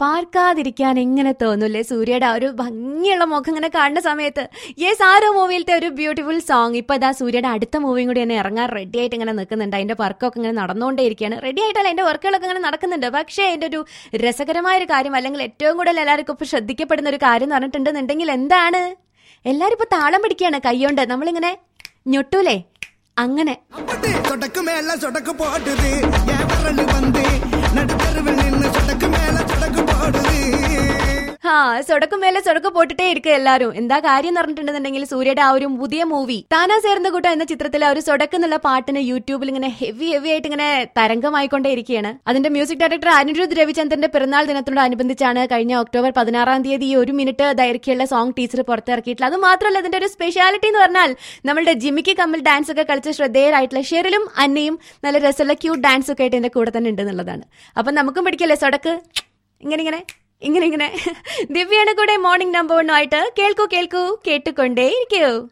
പാർക്കാതിരിക്കാൻ എങ്ങനെ തോന്നൂല്ലേ സൂര്യയുടെ ആ ഒരു ഭംഗിയുള്ള മുഖം ഇങ്ങനെ കാണുന്ന സമയത്ത് യെസ് ആരോ മൂവിയിലത്തെ ഒരു ബ്യൂട്ടിഫുൾ സോങ് ഇപ്പൊ ഇതാ സൂര്യയുടെ അടുത്ത മൂവിയും കൂടി തന്നെ ഇറങ്ങാൻ റെഡി ആയിട്ട് ഇങ്ങനെ നിൽക്കുന്നുണ്ട് അതിന്റെ വർക്കൊക്കെ ഇങ്ങനെ നടന്നുകൊണ്ടേയിരിക്കുകയാണ് റെഡി ആയിട്ടല്ല അതിന്റെ വർക്കുകളൊക്കെ ഇങ്ങനെ നടക്കുന്നുണ്ട് പക്ഷേ അതിന്റെ ഒരു രസകരമായ ഒരു കാര്യം അല്ലെങ്കിൽ ഏറ്റവും കൂടുതൽ എല്ലാവർക്കും ഇപ്പൊ ശ്രദ്ധിക്കപ്പെടുന്ന ഒരു കാര്യം എന്ന് പറഞ്ഞിട്ടുണ്ടെന്നുണ്ടെങ്കിൽ എന്താണ് എല്ലാരും ഇപ്പൊ താളം പിടിക്കുകയാണ് കൈകൊണ്ട് നമ്മളിങ്ങനെ ഞൊട്ടൂലേ അങ്ങനെ அப்பட்டு சொடக்கு மேல சொடக்கு போடுது என் விரல் வந்து நடுத்தருவில் நின்னு சொடக்கு மேல சொடக்கு போடுது ആ സൊടക്കും മേലെ സൊടക്ക് പോട്ടിട്ടേ ഇരിക്കുക എല്ലാരും എന്താ കാര്യം എന്ന് പറഞ്ഞിട്ടുണ്ടെന്നുണ്ടെങ്കിൽ സൂര്യയുടെ ആ ഒരു പുതിയ മൂവി താനാ ചേർന്ന കൂട്ടം എന്ന ചിത്രത്തിലെ ആ ഒരു സൊടക്ക് എന്നുള്ള പാട്ടിന് യൂട്യൂബിൽ ഇങ്ങനെ ഹെവി ഹെവി ആയിട്ട് ഇങ്ങനെ തരംഗമായിക്കൊണ്ടേ ഇരിക്കുകയാണ് അതിന്റെ മ്യൂസിക് ഡയറക്ടർ അനിരുദ്ധ് രവിചന്ദ്രന്റെ പിറന്നാൾ ദിനത്തോടനുബന്ധിച്ചാണ് കഴിഞ്ഞ ഒക്ടോബർ പതിനാറാം തീയതി ഈ ഒരു മിനിറ്റ് ദൈർഘ്യമുള്ള സോങ് ടീച്ചർ പുറത്തിറക്കിയിട്ടുള്ളത് അത് മാത്രമല്ല ഇതിന്റെ ഒരു സ്പെഷ്യാലിറ്റി എന്ന് പറഞ്ഞാൽ നമ്മളുടെ ജിമിക്ക് കമ്മിൽ ഡാൻസ് ഒക്കെ കളിച്ച് ശ്രദ്ധേയരായിട്ടുള്ള ഷെറിലും അന്നയും നല്ല രസമുള്ള ക്യൂട്ട് ഡാൻസ് ഒക്കെ ആയിട്ട് ഇതിന്റെ കൂടെ തന്നെ ഉണ്ട് എന്നുള്ളതാണ് അപ്പൊ നമുക്കും പിടിക്കല്ലേ സൊടക്ക് ഇങ്ങനെ ഇങ്ങനെ ഇങ്ങനെ ഇങ്ങനെ ദിവ്യയുടെ കൂടെ മോർണിംഗ് നമ്പർ വണ്ണുമായിട്ട് കേൾക്കൂ കേൾക്കൂ കേട്ടുകൊണ്ടേ ഇരിക്കൂ